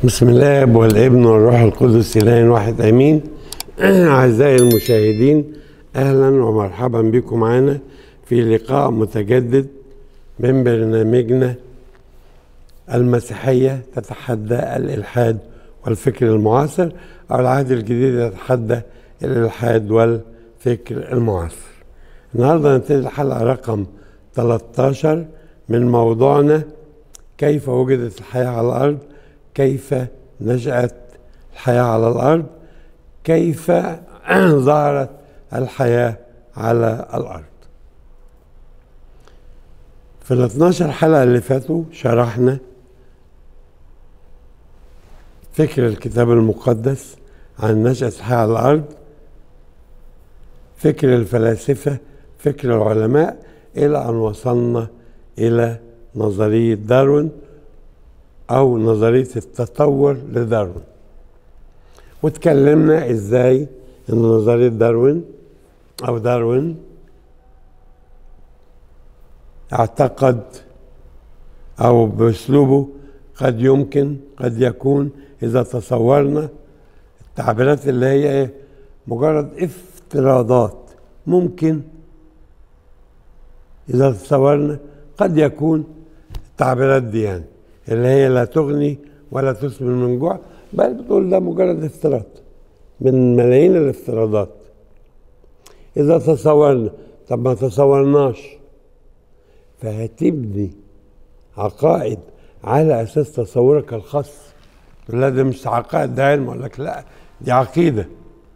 بسم الله والابن والروح القدس إله واحد امين اعزائي المشاهدين اهلا ومرحبا بكم معنا في لقاء متجدد من برنامجنا المسيحيه تتحدى الالحاد والفكر المعاصر او العهد الجديد يتحدى الالحاد والفكر المعاصر النهارده نبتدي الحلقه رقم 13 من موضوعنا كيف وجدت الحياه على الارض كيف نشأت الحياة على الأرض كيف ظهرت الحياة على الأرض في ال 12 حلقة اللي فاتوا شرحنا فكر الكتاب المقدس عن نشأة الحياة على الأرض فكر الفلاسفة فكر العلماء إلى أن وصلنا إلى نظرية داروين او نظريه التطور لداروين واتكلمنا ازاي ان نظريه داروين او داروين اعتقد او باسلوبه قد يمكن قد يكون اذا تصورنا التعبيرات اللي هي ايه مجرد افتراضات ممكن اذا تصورنا قد يكون التعبيرات دي يعني اللي هي لا تغني ولا تسمن من جوع بل بتقول ده مجرد افتراض من ملايين الافتراضات إذا تصورنا طب ما تصورناش فهتبني عقائد على أساس تصورك الخاص تقول لا دي مش عقائد ده علم أقول لك لا دي عقيدة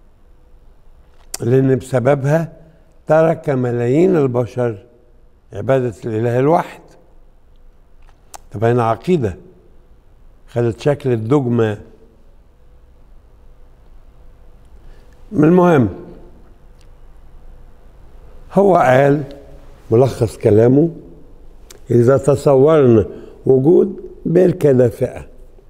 لأن بسببها ترك ملايين البشر عبادة الإله الواحد طب هنا عقيدة خدت شكل الدجمة من المهم هو قال ملخص كلامه إذا تصورنا وجود بركة دافئة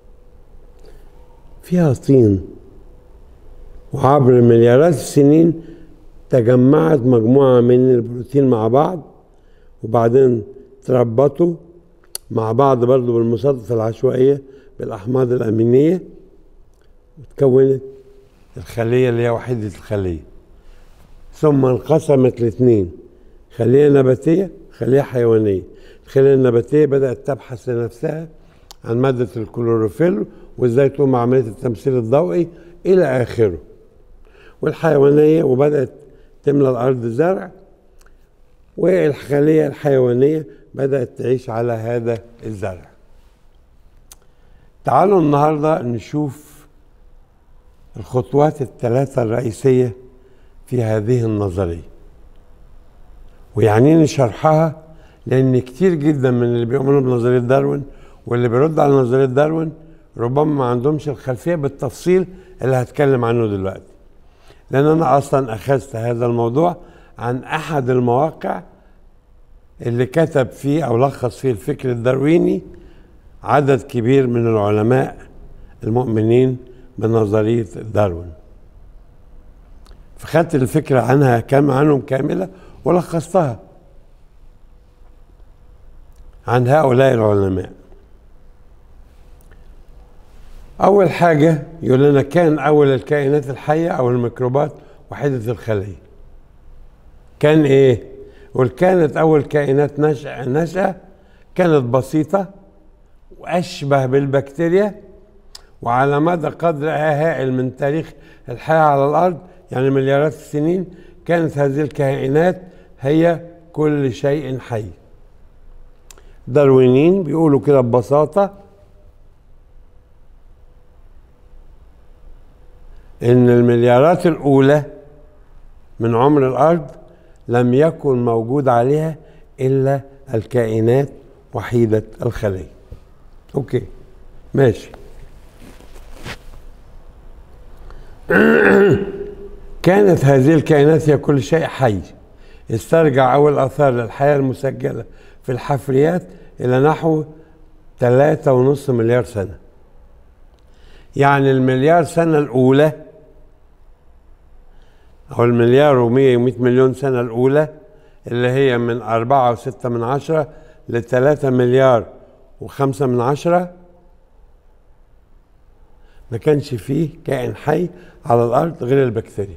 فيها طين وعبر مليارات السنين تجمعت مجموعة من البروتين مع بعض وبعدين تربطوا مع بعض برضو بالمصادفة العشوائية بالأحماض الأمينية وتكونت الخلية اللي هي وحيدة الخلية ثم انقسمت لاثنين خلية نباتية خلية حيوانية الخلية النباتية بدأت تبحث لنفسها عن مادة الكلوروفيل وازاي تقوم عملية التمثيل الضوئي إلى آخره والحيوانية وبدأت تملى الأرض زرع والخلية الحيوانية بدأت تعيش على هذا الزرع تعالوا النهاردة نشوف الخطوات الثلاثة الرئيسية في هذه النظرية ويعنيني شرحها لأن كتير جدا من اللي بيؤمنوا بنظرية داروين واللي بيرد على نظرية داروين ربما ما عندهمش الخلفية بالتفصيل اللي هتكلم عنه دلوقتي لأن أنا أصلا أخذت هذا الموضوع عن أحد المواقع اللي كتب فيه او لخص فيه الفكر الدارويني عدد كبير من العلماء المؤمنين بنظريه داروين فخدت الفكره عنها كام عنهم كامله ولخصتها عن هؤلاء العلماء اول حاجه يقول لنا كان اول الكائنات الحيه او الميكروبات وحيده الخليه كان ايه وكانت أول كائنات نشأة نشأة كانت بسيطة وأشبه بالبكتيريا وعلى مدى قدر هائل من تاريخ الحياة على الأرض يعني مليارات السنين كانت هذه الكائنات هي كل شيء حي داروينيين بيقولوا كده ببساطة إن المليارات الأولى من عمر الأرض لم يكن موجود عليها الا الكائنات وحيده الخليه اوكي ماشي كانت هذه الكائنات هي كل شيء حي استرجع اول اثار للحياه المسجله في الحفريات الى نحو ثلاثة ونص مليار سنة يعني المليار سنة الأولى أو المليار ومية ومئة مليون سنة الأولى اللي هي من أربعة وستة من عشرة لثلاثة مليار وخمسة من عشرة ما كانش فيه كائن حي على الارض غير البكتيريا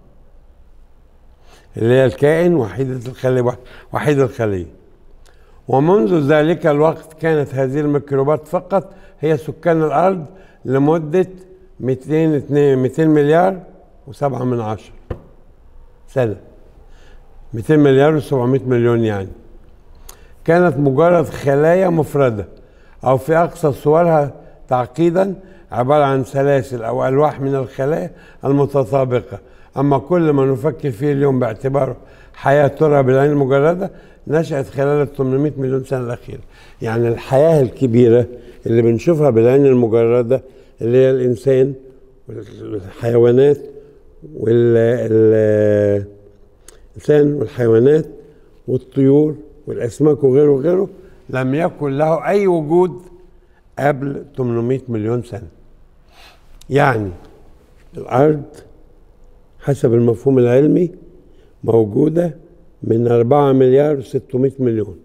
اللي هي الكائن وحيدة الخلية وحيد الخلية ومنذ ذلك الوقت كانت هذه الميكروبات فقط هي سكان الأرض لمدة 200 200 مليار و7 من عشرة سنة 200 مليار و700 مليون يعني كانت مجرد خلايا مفردة أو في أقصى صورها تعقيدا عبارة عن سلاسل أو ألواح من الخلايا المتطابقة أما كل ما نفكر فيه اليوم باعتباره حياة ترى بالعين المجردة نشأت خلال ال 800 مليون سنة الأخيرة يعني الحياة الكبيرة اللي بنشوفها بالعين المجردة اللي هي الإنسان والحيوانات والإنسان والحيوانات والطيور والأسماك وغيره وغيره لم يكن له أي وجود قبل 800 مليون سنة يعني الأرض حسب المفهوم العلمي موجودة من 4 مليار و600 مليون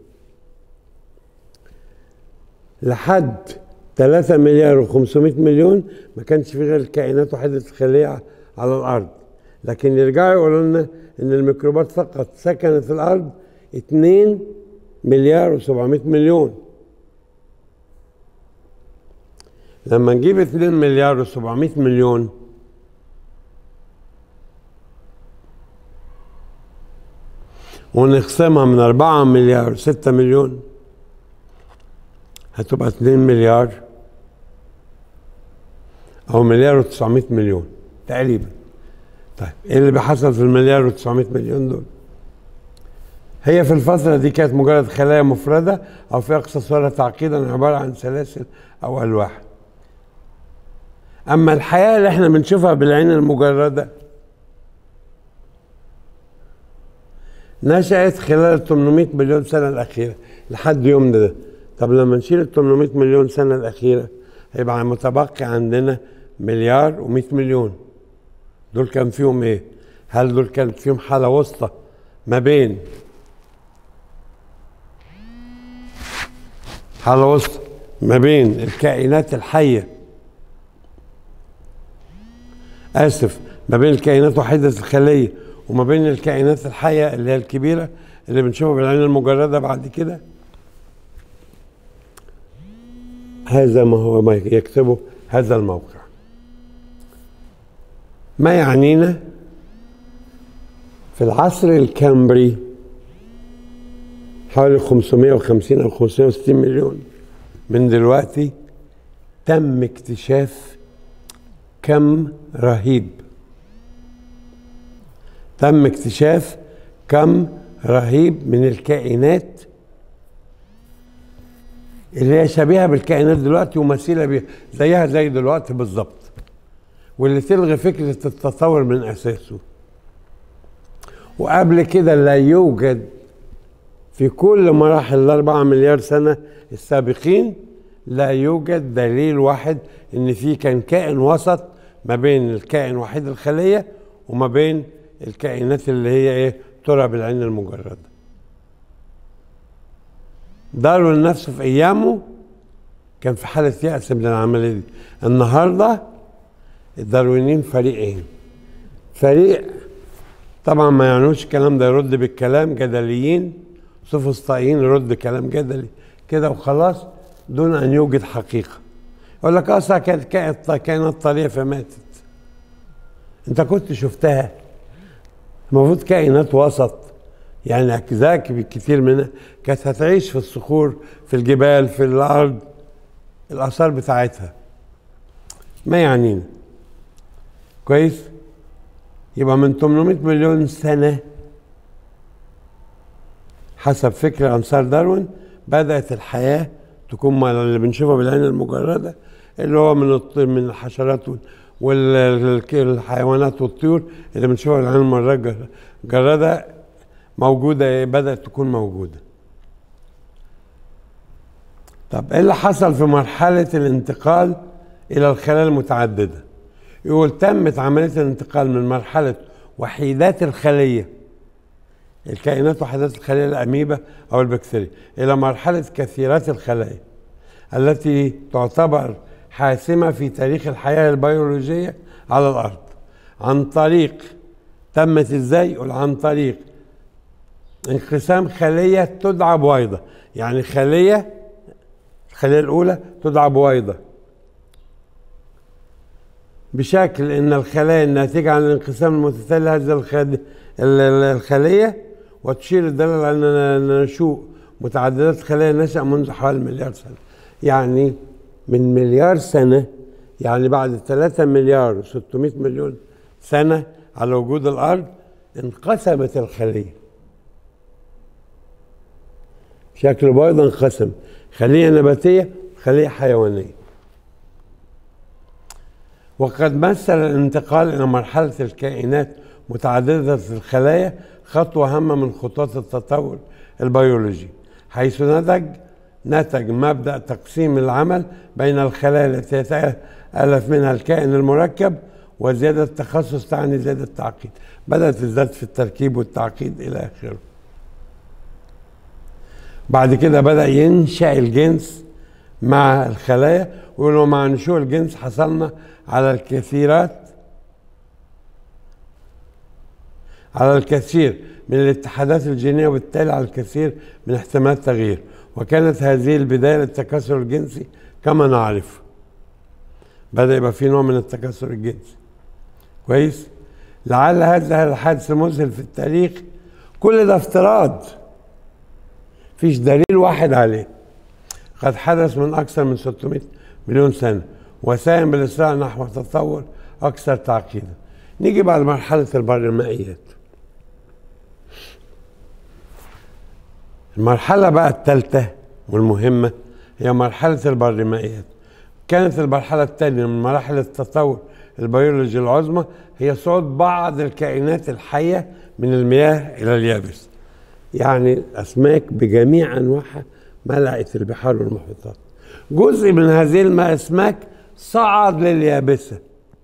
لحد 3 مليار و500 مليون ما كانش في غير كائنات وحيدة الخلية على الأرض لكن يرجعوا يقولوا لنا إن الميكروبات فقط سكنت الأرض 2 مليار و700 مليون لما نجيب 2 مليار و700 مليون ونقسمها من 4 مليار 6 مليون هتبقى 2 مليار او مليار و900 مليون تقريبا طيب ايه اللي بيحصل في المليار و900 مليون دول هي في الفترة دي كانت مجرد خلايا مفردة أو في أقصى صورة تعقيدا عبارة عن سلاسل أو ألواح أما الحياة اللي احنا بنشوفها بالعين المجردة نشأت خلال ال 800 مليون سنة الأخيرة لحد يومنا ده طب لما نشيل ال 800 مليون سنة الأخيرة هيبقى متبقي عندنا مليار و100 مليون دول كان فيهم إيه؟ هل دول كان فيهم حالة وسطى ما بين حالة وسطى ما بين الكائنات الحية آسف ما بين الكائنات وحيدة الخلية وما بين الكائنات الحية اللي هي الكبيرة اللي بنشوفها بالعين المجردة بعد كده هذا ما هو ما يكتبه هذا الموقع ما يعنينا في العصر الكامبري حوالي 550 او 560 مليون من دلوقتي تم اكتشاف كم رهيب تم اكتشاف كم رهيب من الكائنات اللي هي شبيهه بالكائنات دلوقتي ومثيله بيها زيها زي دلوقتي بالظبط واللي تلغي فكره التطور من اساسه وقبل كده لا يوجد في كل مراحل الأربعة مليار سنة السابقين لا يوجد دليل واحد إن في كان كائن وسط ما بين الكائن وحيد الخلية وما بين الكائنات اللي هي ايه ترى بالعين المجردة داروين نفسه في ايامه كان في حالة يأس من العملية دي النهاردة الداروينيين فريقين فريق طبعا ما يعنوش الكلام ده يرد بالكلام جدليين سوفسطائيين يرد كلام جدلي كده وخلاص دون ان يوجد حقيقه يقول لك اصلا كانت كائنات طريه فماتت انت كنت شفتها المفروض كائنات وسط يعني اجزاء كتير منها كانت هتعيش في الصخور في الجبال في الارض الاثار بتاعتها ما يعنينا كويس يبقى من 800 مليون سنه حسب فكر انصار داروين بدات الحياه تكون اللي بنشوفها بالعين المجرده اللي هو من من الحشرات والحيوانات والطيور اللي بنشوفها بالعين المجرده جرادة موجوده بدات تكون موجوده طب ايه اللي حصل في مرحله الانتقال الى الخلايا المتعدده يقول تمت عمليه الانتقال من مرحله وحيدات الخليه الكائنات وحدات الخلية الأميبا أو البكتيريا إلى مرحلة كثيرات الخلايا التي تعتبر حاسمة في تاريخ الحياة البيولوجية على الأرض عن طريق تمت ازاي؟ يقول عن طريق انقسام خلية تدعى بويضة يعني خلية الخلية الأولى تدعى بويضة بشكل ان الخلايا الناتجه عن الانقسام المتتالي هذه الخليه وتشير الدلاله على ان نشوء متعددات الخلايا نشا منذ حوالي مليار سنه يعني من مليار سنه يعني بعد 3 مليار و600 مليون سنه على وجود الارض انقسمت الخليه شكل بيض انقسم خليه نباتيه خليه حيوانيه وقد مثل الانتقال إلى مرحلة الكائنات متعددة الخلايا خطوة هامة من خطوات التطور البيولوجي حيث نتج نتج مبدأ تقسيم العمل بين الخلايا التي يتألف منها الكائن المركب وزيادة التخصص تعني زيادة التعقيد بدأت تزداد في التركيب والتعقيد إلى آخره بعد كده بدأ ينشأ الجنس مع الخلايا ويقولوا مع نشوء الجنس حصلنا على الكثيرات على الكثير من الاتحادات الجينية وبالتالي على الكثير من احتمال التغيير وكانت هذه البداية للتكاثر الجنسي كما نعرف بدأ يبقى في نوع من التكاثر الجنسي كويس لعل هذا الحادث المذهل في التاريخ كل ده افتراض فيش دليل واحد عليه قد حدث من أكثر من 600 مليون سنة وساهم بالإسراع نحو تطور أكثر تعقيدا نيجي بعد مرحلة البرمائيات المرحلة بقى الثالثة والمهمة هي مرحلة البرمائيات كانت المرحلة الثانية من مراحل التطور البيولوجي العظمى هي صعود بعض الكائنات الحية من المياه إلى اليابس يعني الأسماك بجميع أنواعها ملأت البحار والمحيطات جزء من هذه الأسماك صعد لليابسة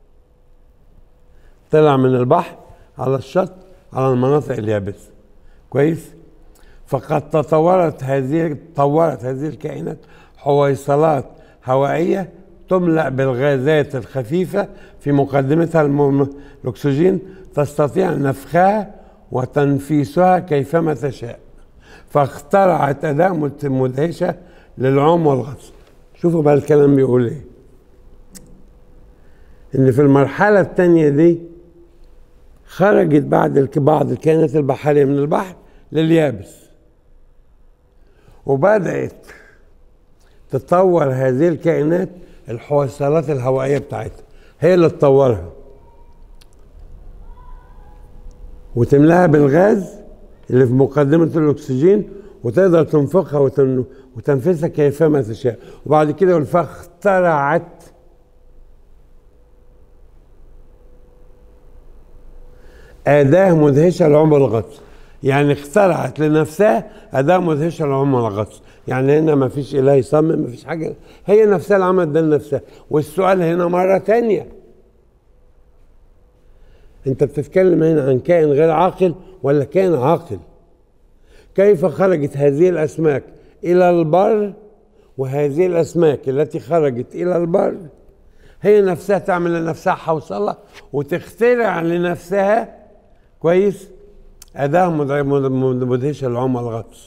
طلع من البحر على الشط على المناطق اليابسة كويس فقد تطورت هذه تطورت هذه الكائنات حويصلات هوائية تملأ بالغازات الخفيفة في مقدمتها الم... الأكسجين تستطيع نفخها وتنفيسها كيفما تشاء فاخترعت أداة مدهشة للعوم والغطس شوفوا بقى الكلام بيقول ايه ان في المرحله الثانيه دي خرجت بعد بعض الكائنات البحريه من البحر لليابس وبدات تطور هذه الكائنات الحويصلات الهوائيه بتاعتها هي اللي تطورها وتملاها بالغاز اللي في مقدمه الاكسجين وتقدر تنفخها وتن... وتنفذها كيفما تشاء وبعد كده يقول فاخترعت أداة مدهشة لعمر الغطس يعني اخترعت لنفسها أداة مدهشة لعمر الغطس يعني هنا ما فيش إله يصمم ما فيش حاجة هي نفسها اللي عملت ده لنفسها والسؤال هنا مرة تانية أنت بتتكلم هنا عن كائن غير عاقل ولا كائن عاقل كيف خرجت هذه الأسماك إلى البر وهذه الأسماك التي خرجت إلى البر هي نفسها تعمل لنفسها حوصلة وتخترع لنفسها كويس أداة مدهشة لعمى الغطس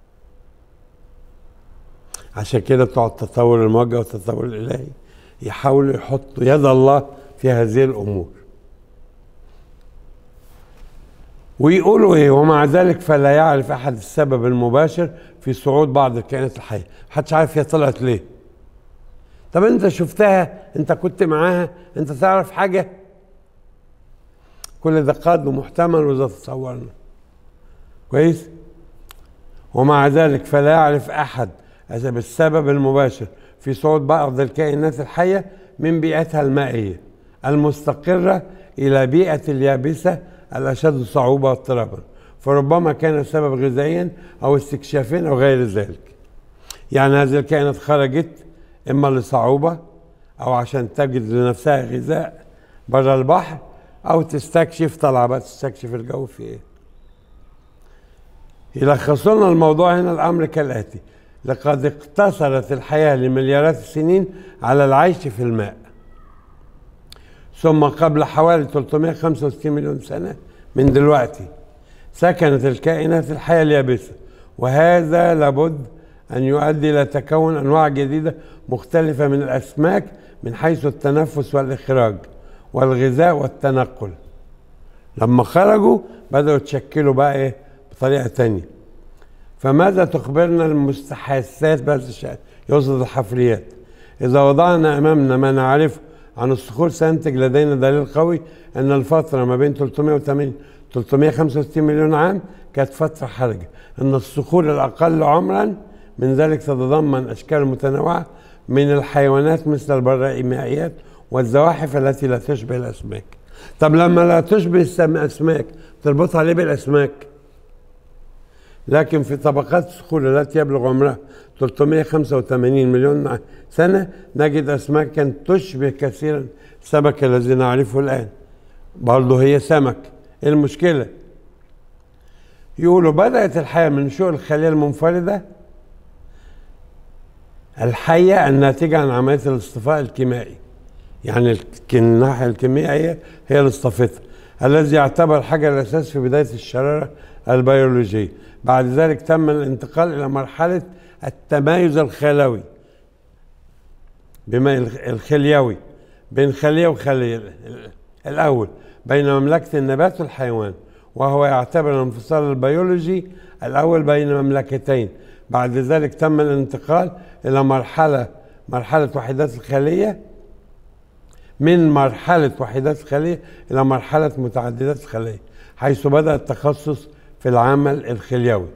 عشان كده بتوع التطور الموجه والتطور الإلهي يحاولوا يحطوا يد الله في هذه الأمور ويقولوا ايه ومع ذلك فلا يعرف احد السبب المباشر في صعود بعض الكائنات الحيه محدش عارف هي طلعت ليه طب انت شفتها انت كنت معاها انت تعرف حاجه كل ده قد محتمل واذا تصورنا كويس ومع ذلك فلا يعرف احد السبب المباشر في صعود بعض الكائنات الحيه من بيئتها المائيه المستقره الى بيئه اليابسه الأشد صعوبة واضطرابا فربما كان السبب غذائيا أو استكشافيا أو غير ذلك يعني هذه الكائنات خرجت إما لصعوبة أو عشان تجد لنفسها غذاء بره البحر أو تستكشف طلع بقى تستكشف الجو في إيه يلخصوا لنا الموضوع هنا الأمر كالآتي لقد اقتصرت الحياة لمليارات السنين على العيش في الماء ثم قبل حوالي 365 مليون سنة من دلوقتي سكنت الكائنات الحية اليابسة وهذا لابد أن يؤدي إلى تكون أنواع جديدة مختلفة من الأسماك من حيث التنفس والإخراج والغذاء والتنقل لما خرجوا بدأوا يتشكلوا بقى إيه بطريقة تانية فماذا تخبرنا المستحاثات بهذا الشأن يقصد الحفريات إذا وضعنا أمامنا ما نعرفه عن الصخور سينتج لدينا دليل قوي أن الفترة ما بين 380 365 مليون عام كانت فترة حرجة أن الصخور الأقل عمرا من ذلك تتضمن أشكال متنوعة من الحيوانات مثل البرائمائيات والزواحف التي لا تشبه الأسماك طب لما لا تشبه الأسماك تربطها ليه بالأسماك لكن في طبقات الصخور التي يبلغ عمرها 385 مليون سنة نجد أسماكا تشبه كثيرا السمك الذي نعرفه الآن برضه هي سمك إيه المشكلة يقولوا بدأت الحياة من نشوء الخلية المنفردة الحية الناتجة عن عملية الاصطفاء الكيميائي يعني الناحية الكيميائية هي اللي اصطفتها الذي يعتبر حجر الأساس في بداية الشرارة البيولوجية بعد ذلك تم الانتقال إلى مرحلة التمايز الخلوي بما الخليوي بين خلية وخلية الأول بين مملكة النبات والحيوان وهو يعتبر الانفصال البيولوجي الأول بين مملكتين بعد ذلك تم الانتقال إلى مرحلة مرحلة وحدات الخلية من مرحلة وحدات الخلية إلى مرحلة متعددات الخلية حيث بدأ التخصص في العمل الخليوي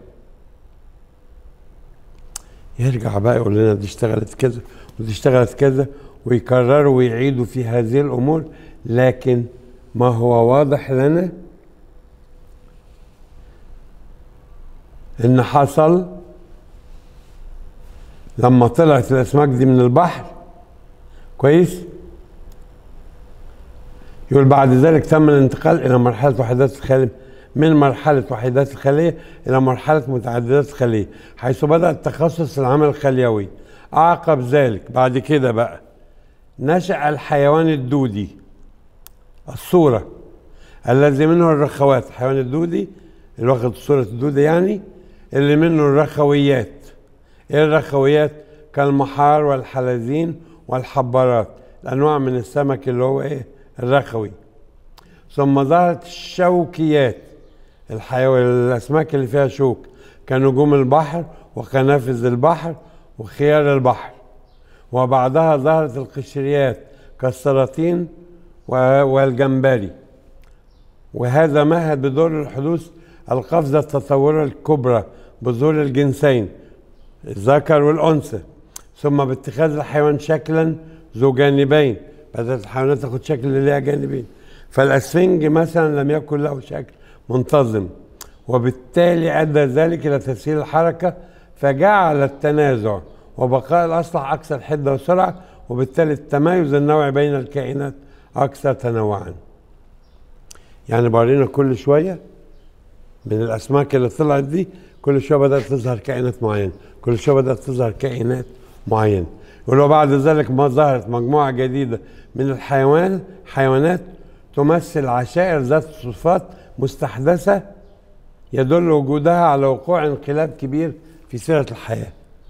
يرجع بقى يقول لنا دي اشتغلت كذا ودي اشتغلت كذا ويكرروا ويعيدوا في هذه الأمور لكن ما هو واضح لنا ان حصل لما طلعت الاسماك دي من البحر كويس يقول بعد ذلك تم الانتقال الى مرحله وحدات الخليه من مرحله وحدات الخليه الى مرحله متعددات الخليه حيث بدا التخصص العمل الخليوي اعقب ذلك بعد كده بقى نشا الحيوان الدودي الصوره الذي منه الرخوات الحيوان الدودي اللي واخد صوره الدوده يعني اللي منه الرخويات ايه الرخويات كالمحار والحلزين والحبارات الانواع من السمك اللي هو ايه الرخوي ثم ظهرت الشوكيات الحيوان الاسماك اللي فيها شوك كنجوم البحر وكنافذ البحر وخيار البحر وبعدها ظهرت القشريات كالسلاطين والجمبري وهذا مهد بدور الحدوث القفزة التطورية الكبرى بظهور الجنسين الذكر والأنثى ثم باتخاذ الحيوان شكلا ذو جانبين بدأت الحيوانات تاخد شكل اللي ليها جانبين فالأسفنج مثلا لم يكن له شكل منتظم وبالتالي أدى ذلك إلى تسهيل الحركة فجعل التنازع وبقاء الأصلح أكثر حدة وسرعة وبالتالي التمايز النوعي بين الكائنات أكثر تنوعا يعني بورينا كل شوية من الأسماك اللي طلعت دي كل شوية بدأت تظهر كائنات معينة كل شوية بدأت تظهر كائنات معينة ولو بعد ذلك ما ظهرت مجموعة جديدة من الحيوان حيوانات تمثل عشائر ذات صفات مستحدثة يدل وجودها على وقوع انقلاب كبير في سيرة الحياة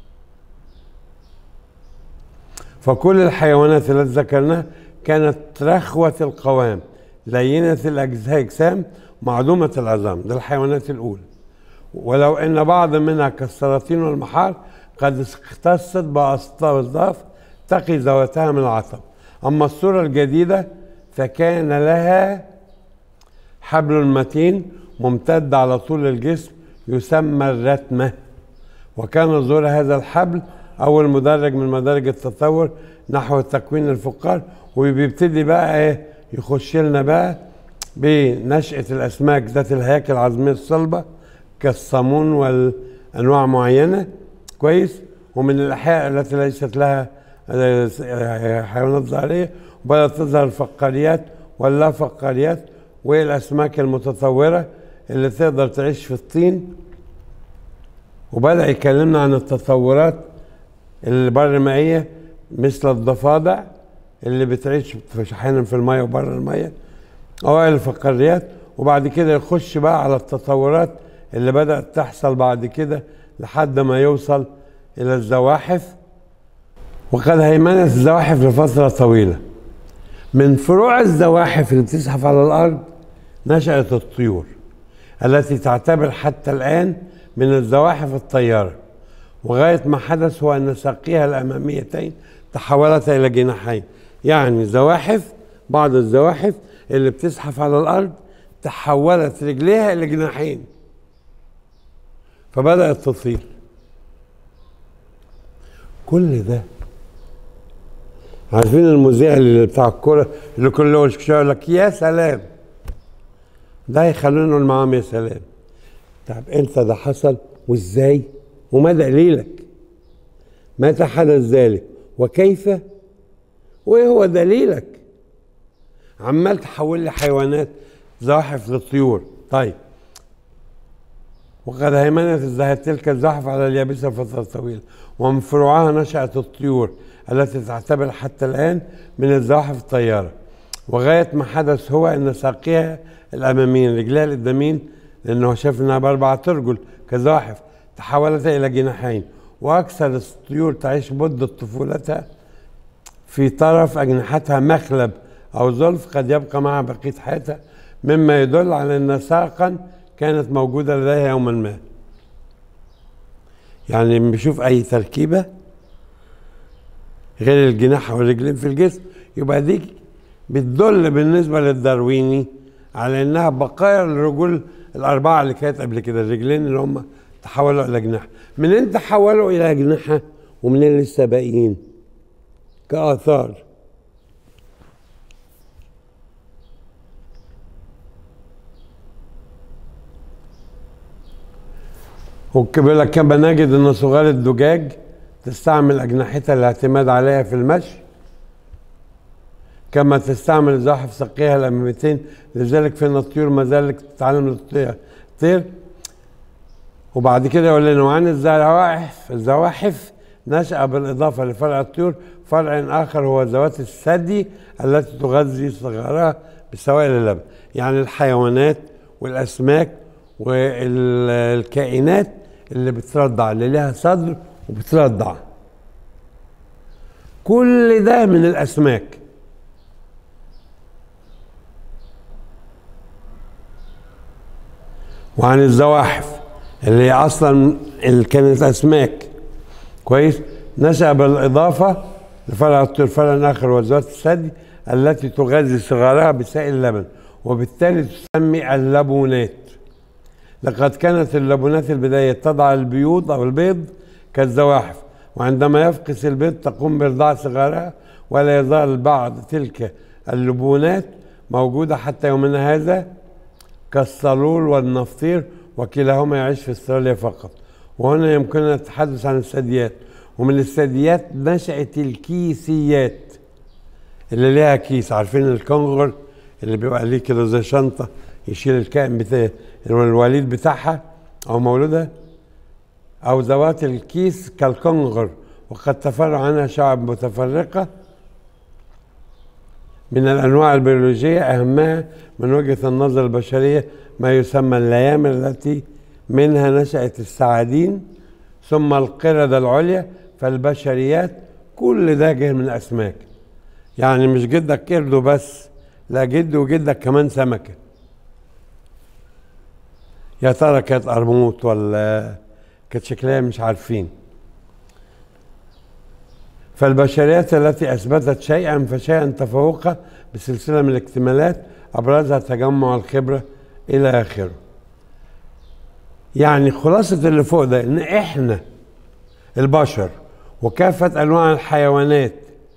فكل الحيوانات التي ذكرناها كانت رخوة القوام لينة الأجسام معدومة العظام ده الحيوانات الأولى ولو أن بعض منها كالسلاطين والمحار قد اختصت بأصداف تقي ذواتها من العصب أما الصورة الجديدة فكان لها حبل متين ممتد على طول الجسم يسمى الرتمة وكان ظهور هذا الحبل أول مدرج من مدارج التطور نحو تكوين الفقار وبيبتدي بقى ايه يخش لنا بقى بنشأة الأسماك ذات الهياكل العظمية الصلبة كالصامون والأنواع معينة كويس ومن الأحياء التي ليست لها حيوانات ظاهرية وبدأت تظهر الفقاريات واللا فقاريات والأسماك المتطورة اللي تقدر تعيش في الطين وبدأ يكلمنا عن التطورات البر المائية مثل الضفادع اللي بتعيش في احيانا في الميه وبره الميه اوائل الفقاريات وبعد كده يخش بقى على التطورات اللي بدأت تحصل بعد كده لحد ما يوصل إلى الزواحف وقد هيمنت الزواحف لفترة طويلة من فروع الزواحف اللي بتزحف على الأرض نشأت الطيور التي تعتبر حتى الآن من الزواحف الطيارة وغاية ما حدث هو أن ساقيها الأماميتين تحولتا إلى جناحين يعني زواحف بعض الزواحف اللي بتزحف على الأرض تحولت رجليها إلى جناحين فبدأت تطير كل ده عارفين المذيع اللي بتاع الكوره اللي كل شويه يقول لك يا سلام ده يخلونا نقول معاهم يا سلام طب انت ده حصل وازاي وما دليلك متى حدث ذلك وكيف وايه هو دليلك عمال تحول لي حيوانات زواحف للطيور طيب وقد هيمنت الزهد تلك الزحف على اليابسة فترة طويلة ومن فروعها نشأت الطيور التي تعتبر حتى الآن من الزواحف الطيارة وغاية ما حدث هو أن ساقيها الأماميين رجلها القدامين لأنه شاف أنها بأربعة أرجل كزواحف تحولت إلى جناحين وأكثر الطيور تعيش مدة طفولتها في طرف أجنحتها مخلب أو زلف قد يبقى معها بقية حياتها مما يدل على أن ساقا كانت موجودة لديها يوما ما يعني لما بيشوف أي تركيبة غير الجناح والرجلين في الجسم يبقى دي بتدل بالنسبة للدارويني على إنها بقايا الرجول الأربعة اللي كانت قبل كده الرجلين اللي هم تحولوا إلى جناح منين تحولوا إلى أجنحة ومنين لسه باقيين كآثار وبيقول لك كما نجد ان صغار الدجاج تستعمل اجنحتها الاعتماد عليها في المشي كما تستعمل زاحف سقيها الامامتين لذلك فان الطيور ما زالت تتعلم الطير وبعد كده يقول لنا وعن الزواحف الزواحف نشأ بالإضافة لفرع الطيور فرع آخر هو ذوات الثدي التي تغذي صغارها بسوائل اللبن يعني الحيوانات والأسماك والكائنات اللي بترضع اللي لها صدر وبترضع كل ده من الأسماك وعن الزواحف اللي هي أصلا اللي كانت أسماك كويس نشأ بالإضافة لفرع الطير فرع آخر وزوات الثدي التي تغذي صغارها بسائل اللبن وبالتالي تسمي اللبونات لقد كانت اللبونات البداية تضع البيوض أو البيض كالزواحف وعندما يفقس البيض تقوم بإرضاع صغارها ولا يزال بعض تلك اللبونات موجودة حتى يومنا هذا كالصلول والنفطير وكلاهما يعيش في استراليا فقط وهنا يمكننا التحدث عن الثدييات ومن الثدييات نشأت الكيسيات اللي ليها كيس عارفين الكنغر اللي بيبقى ليه كده زي شنطة يشيل الكائن بتاع الوليد بتاعها أو مولودها أو ذوات الكيس كالكنغر وقد تفرع عنها شعب متفرقة من الأنواع البيولوجية أهمها من وجهة النظر البشرية ما يسمى الليامر التي منها نشأت السعادين ثم القردة العليا فالبشريات كل ده جه من الأسماك يعني مش جدك قرده بس لا جد وجدك كمان سمكة يا ترى كانت قرموط ولا كانت شكلها مش عارفين فالبشريات التي أثبتت شيئا فشيئا تفوقها بسلسلة من الاكتمالات أبرزها تجمع الخبرة إلى آخره يعني خلاصة اللي فوق ده إن إحنا البشر وكافة أنواع الحيوانات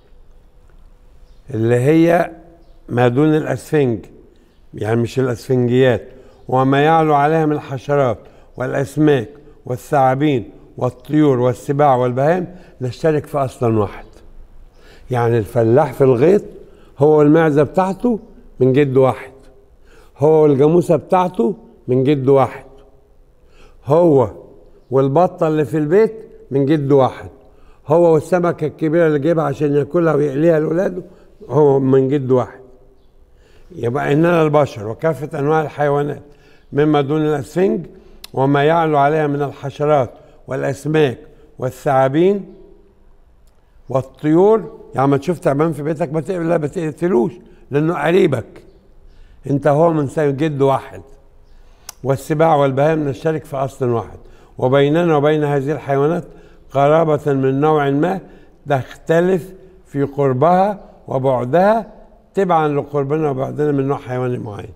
اللي هي ما دون الأسفنج يعني مش الأسفنجيات وما يعلو عليها من الحشرات والأسماك والثعابين والطيور والسباع والبهائم نشترك في أصلا واحد يعني الفلاح في الغيط هو المعزة بتاعته من جد واحد هو الجاموسة بتاعته من جد واحد هو والبطة اللي في البيت من جد واحد هو والسمكة الكبيرة اللي جايبها عشان ياكلها ويقليها لأولاده هو من جد واحد يبقى إننا البشر وكافة أنواع الحيوانات مما دون الأسفنج وما يعلو عليها من الحشرات والأسماك والثعابين والطيور يعني ما تشوف تعبان في بيتك ما تقبل لا ما تقتلوش لأنه قريبك أنت هو من جد واحد والسباع والبهائم نشترك في أصل واحد وبيننا وبين هذه الحيوانات قرابة من نوع ما تختلف في قربها وبعدها تبعا لقربنا وبعدنا من نوع حيواني معين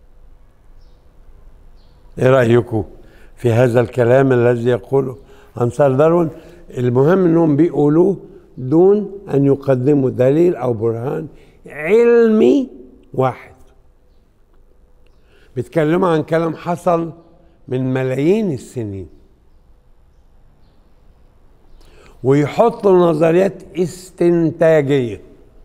ايه رأيكم في هذا الكلام الذي يقوله أنصار داروين المهم انهم بيقولوه دون ان يقدموا دليل او برهان علمي واحد بيتكلموا عن كلام حصل من ملايين السنين ويحطوا نظريات استنتاجيه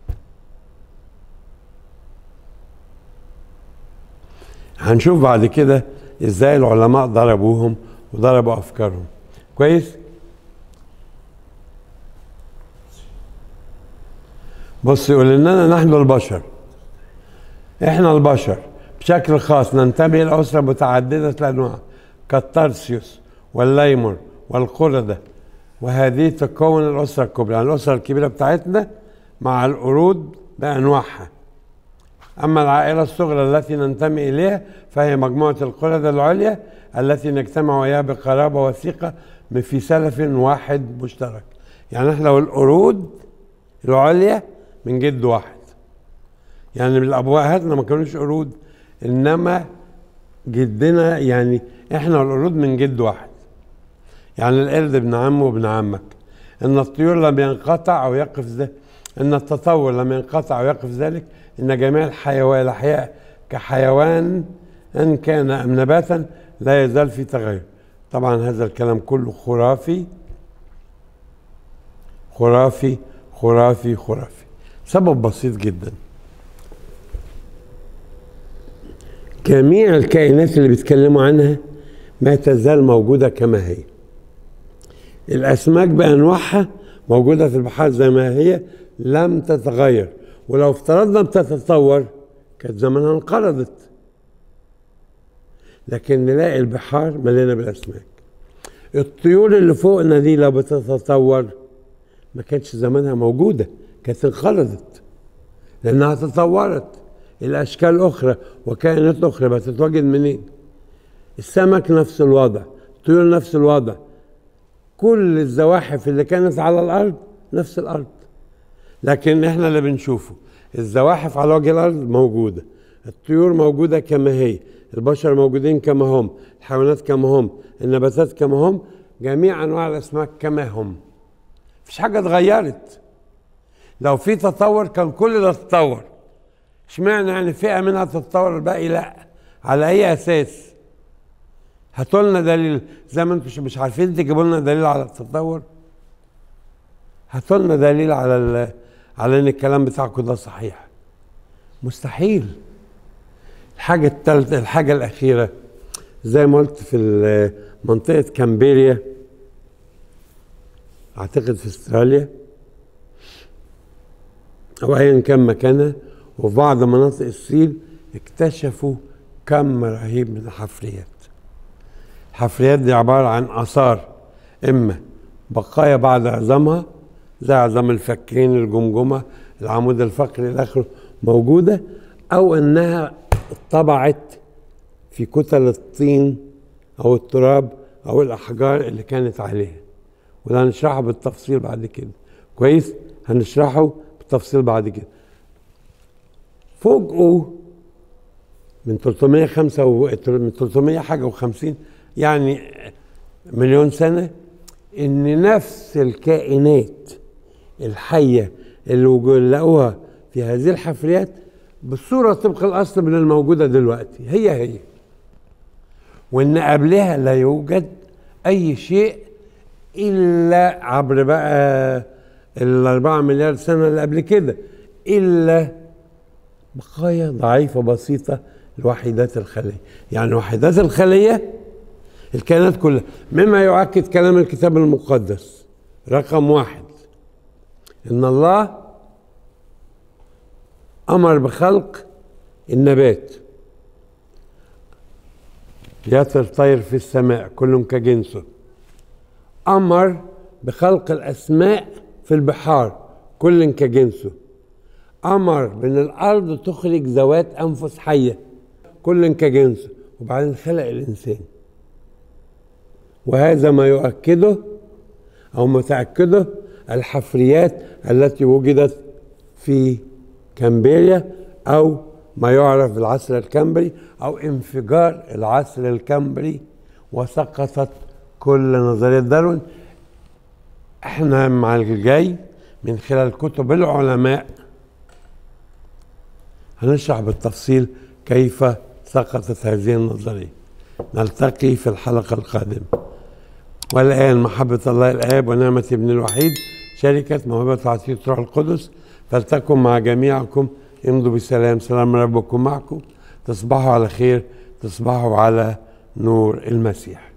هنشوف بعد كده ازاي العلماء ضربوهم وضربوا افكارهم كويس بص يقول اننا نحن البشر احنا البشر بشكل خاص ننتمي الى اسره متعدده الانواع كالترسيوس والليمر والقردة وهذه تكون الاسره الكبرى يعني الاسره الكبيره بتاعتنا مع القرود بانواعها أما العائلة الصغرى التي ننتمي إليها فهي مجموعة القردة العليا التي نجتمع وياها بقرابة وثيقة في سلف واحد مشترك يعني احنا والقرود العليا من جد واحد يعني من الأبوهاتنا ما كانوش قرود إنما جدنا يعني احنا والقرود من جد واحد يعني القرد ابن عمه وابن عمك ان الطيور لم ينقطع او يقف ذلك ان التطور لم ينقطع او يقف ذلك ان جميع الحيوان الاحياء كحيوان ان كان ام نباتا لا يزال في تغير طبعا هذا الكلام كله خرافي خرافي خرافي خرافي سبب بسيط جدا جميع الكائنات اللي بيتكلموا عنها ما تزال موجودة كما هي الأسماك بأنواعها موجودة في البحار زي ما هي لم تتغير ولو افترضنا بتتطور كانت زمانها انقرضت لكن نلاقي البحار مليانة بالأسماك الطيور اللي فوقنا دي لو بتتطور ما كانتش زمانها موجودة كانت انقرضت لأنها تطورت الأشكال أخرى وكائنات أخرى بتتوجد منين السمك نفس الوضع الطيور نفس الوضع كل الزواحف اللي كانت على الأرض نفس الأرض لكن احنا اللي بنشوفه الزواحف على وجه الارض موجوده الطيور موجوده كما هي البشر موجودين كما هم الحيوانات كما هم النباتات كما هم جميع انواع الاسماك كما هم مفيش حاجه اتغيرت لو في تطور كان كل ده تطور اشمعنى يعني فئه منها تتطور الباقي لا على اي اساس هاتوا لنا دليل زي ما انتم مش عارفين تجيبوا لنا دليل على التطور هاتوا لنا دليل على على ان الكلام بتاعكم ده صحيح مستحيل الحاجة الثالثة الحاجة الأخيرة زي ما قلت في منطقة كامبيريا أعتقد في استراليا أو أيا كان مكانها وفي بعض مناطق الصين اكتشفوا كم رهيب من الحفريات الحفريات دي عبارة عن آثار إما بقايا بعد عظامها زي عظام الفكين الجمجمه العمود الفقري الى اخره موجوده او انها طبعت في كتل الطين او التراب او الاحجار اللي كانت عليها وده هنشرحه بالتفصيل بعد كده كويس هنشرحه بالتفصيل بعد كده فوجئوا من 305 و من 300 حاجه و50 يعني مليون سنه ان نفس الكائنات الحية اللي لقوها في هذه الحفريات بالصورة طبق الأصل من الموجودة دلوقتي هي هي وإن قبلها لا يوجد أي شيء إلا عبر بقى الأربعة مليار سنة اللي قبل كده إلا بقايا ضعيفة بسيطة لوحيدات الخلية يعني وحيدات الخلية الكائنات كلها مما يؤكد كلام الكتاب المقدس رقم واحد ان الله امر بخلق النبات يطر طير في السماء كل كجنسه امر بخلق الاسماء في البحار كل كجنسه امر بان الارض تخرج ذوات انفس حيه كل كجنسه وبعدين خلق الانسان وهذا ما يؤكده او ما تاكده الحفريات التي وجدت في كامبريا او ما يعرف بالعصر الكامبري او انفجار العصر الكامبري وسقطت كل نظريه داروين احنا مع الجاي من خلال كتب العلماء هنشرح بالتفصيل كيف سقطت هذه النظريه نلتقي في الحلقه القادمه والآن محبة الله الآب ونعمة ابن الوحيد شركة موهبة وعطية روح القدس فلتكن مع جميعكم امضوا بسلام سلام ربكم معكم تصبحوا على خير تصبحوا على نور المسيح